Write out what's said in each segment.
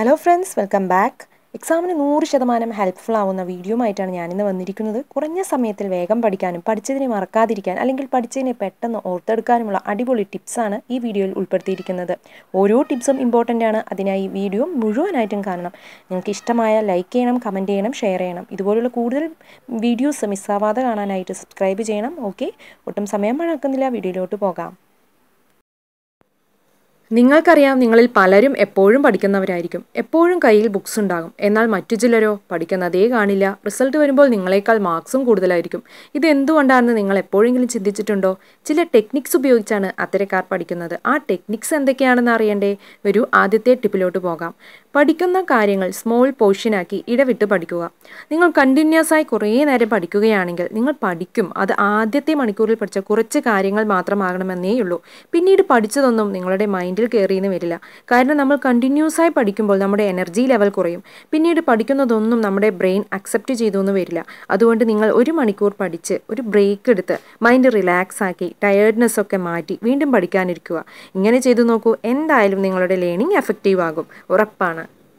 hello friends welcome back എക്സാമിന് നൂറ് ശതമാനം ഹെൽപ്ഫുൾ ആവുന്ന വീഡിയോയുമായിട്ടാണ് ഞാനിന്ന് വന്നിരിക്കുന്നത് കുറഞ്ഞ സമയത്തിൽ വേഗം പഠിക്കാനും പഠിച്ചതിനെ മറക്കാതിരിക്കാൻ അല്ലെങ്കിൽ പഠിച്ചതിനെ പെട്ടെന്ന് ഓർത്തെടുക്കാനുമുള്ള അടിപൊളി ടിപ്സാണ് ഈ വീഡിയോയിൽ ഉൾപ്പെടുത്തിയിരിക്കുന്നത് ഓരോ ടിപ്സും ഇമ്പോർട്ടൻ്റ് ആണ് അതിനായി വീഡിയോ മുഴുവനായിട്ടും കാണണം നിങ്ങൾക്ക് ഇഷ്ടമായ ലൈക്ക് ചെയ്യണം കമൻറ്റ് ചെയ്യണം ഷെയർ ചെയ്യണം ഇതുപോലുള്ള കൂടുതൽ വീഡിയോസ് മിസ്സാവാതെ കാണാനായിട്ട് സബ്സ്ക്രൈബ് ചെയ്യണം ഓക്കെ ഒട്ടും സമയം പഴക്കുന്നില്ല വീഡിയോയിലോട്ട് പോകാം നിങ്ങൾക്കറിയാം നിങ്ങളിൽ പലരും എപ്പോഴും പഠിക്കുന്നവരായിരിക്കും എപ്പോഴും കയ്യിൽ ബുക്സ് ഉണ്ടാകും എന്നാൽ മറ്റു ചിലരോ പഠിക്കുന്നതേ കാണില്ല റിസൾട്ട് വരുമ്പോൾ നിങ്ങളെക്കാൾ മാർക്സും കൂടുതലായിരിക്കും ഇത് എന്തുകൊണ്ടാണെന്ന് നിങ്ങൾ എപ്പോഴെങ്കിലും ചിന്തിച്ചിട്ടുണ്ടോ ചില ടെക്നിക്സ് ഉപയോഗിച്ചാണ് അത്തരക്കാർ പഠിക്കുന്നത് ആ ടെക്നിക്സ് എന്തൊക്കെയാണെന്ന് അറിയണ്ടേ വരൂ ആദ്യത്തെ ടിപ്പിലോട്ട് പോകാം പഠിക്കുന്ന കാര്യങ്ങൾ സ്മോൾ പോർഷനാക്കി ഇടവിട്ട് പഠിക്കുക നിങ്ങൾ കണ്ടിന്യൂസ് ആയി കുറേ നേരം പഠിക്കുകയാണെങ്കിൽ നിങ്ങൾ പഠിക്കും അത് ആദ്യത്തെ മണിക്കൂറിൽ പഠിച്ച കുറച്ച് കാര്യങ്ങൾ മാത്രമാകണമെന്നേ ഉള്ളൂ പിന്നീട് പഠിച്ചതൊന്നും നിങ്ങളുടെ മൈൻഡിൽ കയറിയെന്ന് വരില്ല കാരണം നമ്മൾ കണ്ടിന്യൂസ് ആയി പഠിക്കുമ്പോൾ നമ്മുടെ എനർജി ലെവൽ കുറയും പിന്നീട് പഠിക്കുന്നതൊന്നും നമ്മുടെ ബ്രെയിൻ അക്സെപ്റ്റ് ചെയ്തു എന്ന് വരില്ല അതുകൊണ്ട് നിങ്ങൾ ഒരു മണിക്കൂർ പഠിച്ച് ഒരു ബ്രേക്ക് എടുത്ത് മൈൻഡ് റിലാക്സ് ആക്കി ടയേർഡ്നെസ് ഒക്കെ മാറ്റി വീണ്ടും പഠിക്കാനിരിക്കുക ഇങ്ങനെ ചെയ്തു നോക്കൂ എന്തായാലും നിങ്ങളുടെ ലേണിംഗ് എഫക്റ്റീവ് ആകും ഉറപ്പാണ്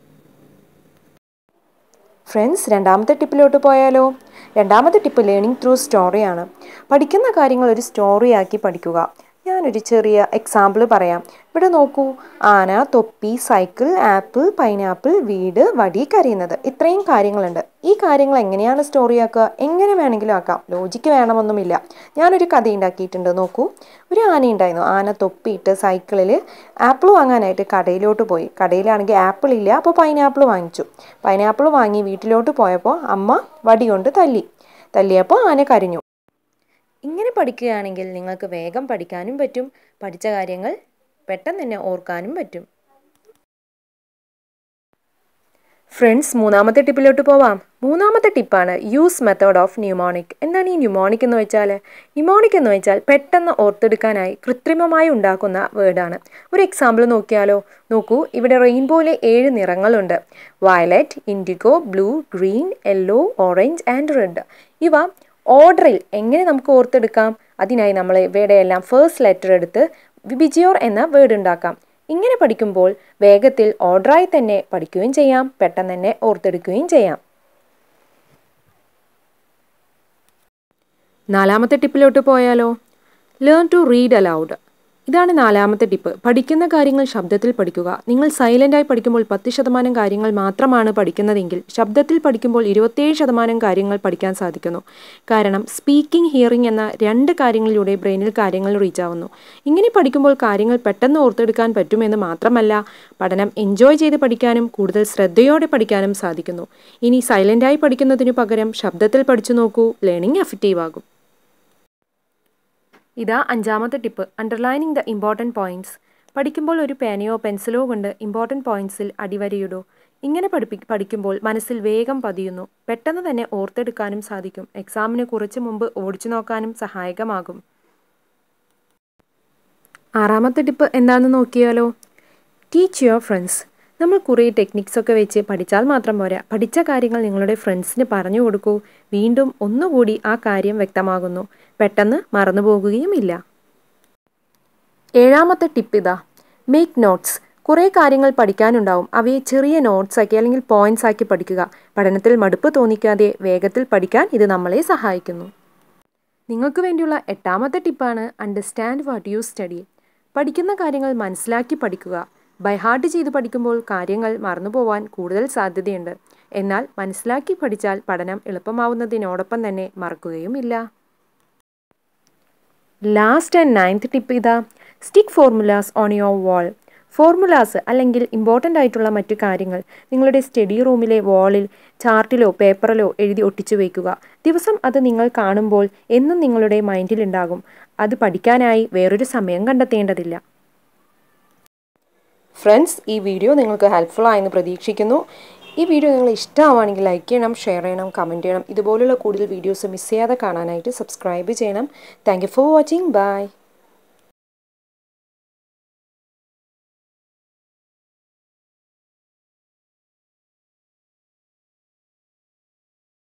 ഫ്രണ്ട്സ് രണ്ടാമത്തെ ടിപ്പിലോട്ട് പോയാലോ രണ്ടാമത്തെ ടിപ്പ് ലേണിംഗ് ത്രൂ സ്റ്റോറിയാണ് പഠിക്കുന്ന കാര്യങ്ങൾ ഒരു സ്റ്റോറിയാക്കി പഠിക്കുക ഞാനൊരു ചെറിയ എക്സാമ്പിൾ പറയാം ഇവിടെ നോക്കൂ ആന തൊപ്പി സൈക്കിൾ ആപ്പിൾ പൈനാപ്പിൾ വീട് വടി കരയുന്നത് ഇത്രയും കാര്യങ്ങളുണ്ട് ഈ കാര്യങ്ങൾ എങ്ങനെയാണ് സ്റ്റോറി ആക്കുക എങ്ങനെ വേണമെങ്കിലും ആക്കാം ലോജിക്ക് വേണമെന്നൊന്നുമില്ല ഞാനൊരു കഥ ഉണ്ടാക്കിയിട്ടുണ്ട് നോക്കൂ ഒരു ആന ഉണ്ടായിരുന്നു ആന തൊപ്പിയിട്ട് സൈക്കിളിൽ ആപ്പിൾ വാങ്ങാനായിട്ട് കടയിലോട്ട് പോയി കടയിലാണെങ്കിൽ ആപ്പിൾ ഇല്ല അപ്പോൾ പൈനാപ്പിൾ വാങ്ങിച്ചു പൈനാപ്പിൾ വാങ്ങി വീട്ടിലോട്ട് പോയപ്പോൾ അമ്മ വടി കൊണ്ട് തല്ലി തല്ലിയപ്പോൾ ആന കരഞ്ഞു ഇങ്ങനെ പഠിക്കുകയാണെങ്കിൽ നിങ്ങൾക്ക് വേഗം പഠിക്കാനും പറ്റും പഠിച്ച കാര്യങ്ങൾ പെട്ടെന്ന് തന്നെ ഓർക്കാനും പറ്റും ഫ്രണ്ട്സ് മൂന്നാമത്തെ ടിപ്പിലോട്ട് പോവാം മൂന്നാമത്തെ ടിപ്പാണ് യൂസ് മെത്തേഡ് ഓഫ് ന്യൂമോണിക് എന്താണ് ഈ ന്യൂമോണിക് എന്ന് വെച്ചാൽ ന്യൂമോണിക് എന്ന് വെച്ചാൽ പെട്ടെന്ന് ഓർത്തെടുക്കാനായി കൃത്രിമമായി ഉണ്ടാക്കുന്ന വേർഡാണ് ഒരു എക്സാമ്പിൾ നോക്കിയാലോ നോക്കൂ ഇവിടെ റെയിൻബോയിലെ ഏഴ് നിറങ്ങളുണ്ട് violet indigo blue green yellow orange and red ഇവ ഓർഡറിൽ എങ്ങനെ നമുക്ക് ഓർത്തെടുക്കാം അതിനായി നമ്മൾ ഇവയുടെ എല്ലാം ഫേസ്റ്റ് ലെറ്റർ എടുത്ത് വിജിയോർ എന്ന വേർഡ് ഉണ്ടാക്കാം ഇങ്ങനെ പഠിക്കുമ്പോൾ വേഗത്തിൽ ഓർഡറായി തന്നെ പഠിക്കുകയും ചെയ്യാം പെട്ടെന്ന് തന്നെ ഓർത്തെടുക്കുകയും ചെയ്യാം നാലാമത്തെ ടിപ്പിലോട്ട് പോയാലോ ലേൺ ടു റീഡ് അലൗഡ് ഇതാണ് നാലാമത്തെ ടിപ്പ് പഠിക്കുന്ന കാര്യങ്ങൾ ശബ്ദത്തിൽ പഠിക്കുക നിങ്ങൾ സൈലൻ്റായി പഠിക്കുമ്പോൾ പത്ത് ശതമാനം കാര്യങ്ങൾ മാത്രമാണ് പഠിക്കുന്നതെങ്കിൽ ശബ്ദത്തിൽ പഠിക്കുമ്പോൾ ഇരുപത്തേഴ് ശതമാനം കാര്യങ്ങൾ പഠിക്കാൻ സാധിക്കുന്നു കാരണം സ്പീക്കിംഗ് ഹിയറിംഗ് എന്ന രണ്ട് കാര്യങ്ങളിലൂടെ ബ്രെയിനിൽ കാര്യങ്ങൾ റീച്ച് ആവുന്നു ഇങ്ങനെ പഠിക്കുമ്പോൾ കാര്യങ്ങൾ പെട്ടെന്ന് ഓർത്തെടുക്കാൻ പറ്റുമെന്ന് മാത്രമല്ല പഠനം എൻജോയ് ചെയ്ത് പഠിക്കാനും കൂടുതൽ ശ്രദ്ധയോടെ പഠിക്കാനും സാധിക്കുന്നു ഇനി സൈലൻ്റായി പഠിക്കുന്നതിനു പകരം ശബ്ദത്തിൽ പഠിച്ചു നോക്കൂ ലേണിംഗ് എഫക്റ്റീവ് ആകും ഇതാ അഞ്ചാമത്തെ tip underlining the important points പഠിക്കുമ്പോൾ ഒരു പേനയോ പെൻസിലോ കൊണ്ട് ഇമ്പോർട്ടൻറ്റ് പോയിന്റ്സിൽ അടിവരയിടൂ ഇങ്ങനെ പഠിപ്പി പഠിക്കുമ്പോൾ മനസ്സിൽ വേഗം പതിയുന്നു പെട്ടെന്ന് തന്നെ ഓർത്തെടുക്കാനും സാധിക്കും എക്സാമിന് കുറച്ച് മുമ്പ് ഓടിച്ചു നോക്കാനും സഹായകമാകും ആറാമത്തെ ടിപ്പ് എന്താണെന്ന് നോക്കിയാലോ ടീച്ച് യുവർ ഫ്രണ്ട്സ് നമ്മൾ കുറേ ടെക്നിക്സ് ഒക്കെ വെച്ച് പഠിച്ചാൽ മാത്രം പോരാ പഠിച്ച കാര്യങ്ങൾ നിങ്ങളുടെ ഫ്രണ്ട്സിന് പറഞ്ഞു കൊടുക്കൂ വീണ്ടും ഒന്നുകൂടി ആ കാര്യം വ്യക്തമാകുന്നു പെട്ടെന്ന് മറന്നു പോകുകയുമില്ല ഏഴാമത്തെ ടിപ്പ് ഇതാ മേക്ക് നോട്ട്സ് കുറേ കാര്യങ്ങൾ പഠിക്കാനുണ്ടാവും അവയെ ചെറിയ നോട്ട്സ് ആക്കി അല്ലെങ്കിൽ പോയിന്റ്സ് ആക്കി പഠിക്കുക പഠനത്തിൽ മടുപ്പ് തോന്നിക്കാതെ വേഗത്തിൽ പഠിക്കാൻ ഇത് നമ്മളെ സഹായിക്കുന്നു നിങ്ങൾക്ക് വേണ്ടിയുള്ള എട്ടാമത്തെ ടിപ്പാണ് അണ്ടർസ്റ്റാൻഡ് വാട്ട് യു സ്റ്റഡി പഠിക്കുന്ന കാര്യങ്ങൾ മനസ്സിലാക്കി പഠിക്കുക ബൈ ഹാർട്ട് ചെയ്ത് പഠിക്കുമ്പോൾ കാര്യങ്ങൾ മറന്നുപോവാൻ കൂടുതൽ സാധ്യതയുണ്ട് എന്നാൽ മനസ്സിലാക്കി പഠിച്ചാൽ പഠനം എളുപ്പമാവുന്നതിനോടൊപ്പം തന്നെ മറക്കുകയുമില്ല ലാസ്റ്റ് ആൻഡ് നയൻത്ത് ടിപ്പ് ഇതാ stick formulas on your wall formulas അല്ലെങ്കിൽ ഇമ്പോർട്ടൻ്റ് ആയിട്ടുള്ള മറ്റു കാര്യങ്ങൾ നിങ്ങളുടെ സ്റ്റഡി റൂമിലെ വാളിൽ ചാർട്ടിലോ പേപ്പറിലോ എഴുതി ഒട്ടിച്ചു വയ്ക്കുക ദിവസം അത് നിങ്ങൾ കാണുമ്പോൾ എന്നും നിങ്ങളുടെ മൈൻഡിലുണ്ടാകും അത് പഠിക്കാനായി വേറൊരു സമയം കണ്ടെത്തേണ്ടതില്ല ഫ്രണ്ട്സ് ഈ വീഡിയോ നിങ്ങൾക്ക് ഹെൽപ്ഫുൾ ആയെന്ന് പ്രതീക്ഷിക്കുന്നു ഈ വീഡിയോ നിങ്ങൾ ഇഷ്ടമാവുകയാണെങ്കിൽ ലൈക്ക് ചെയ്യണം ഷെയർ ചെയ്യണം കമൻറ്റ് ചെയ്യണം ഇതുപോലുള്ള കൂടുതൽ വീഡിയോസ് മിസ് ചെയ്യാതെ കാണാനായിട്ട് സബ്സ്ക്രൈബ് ചെയ്യണം താങ്ക് ഫോർ വാച്ചിങ് ബൈ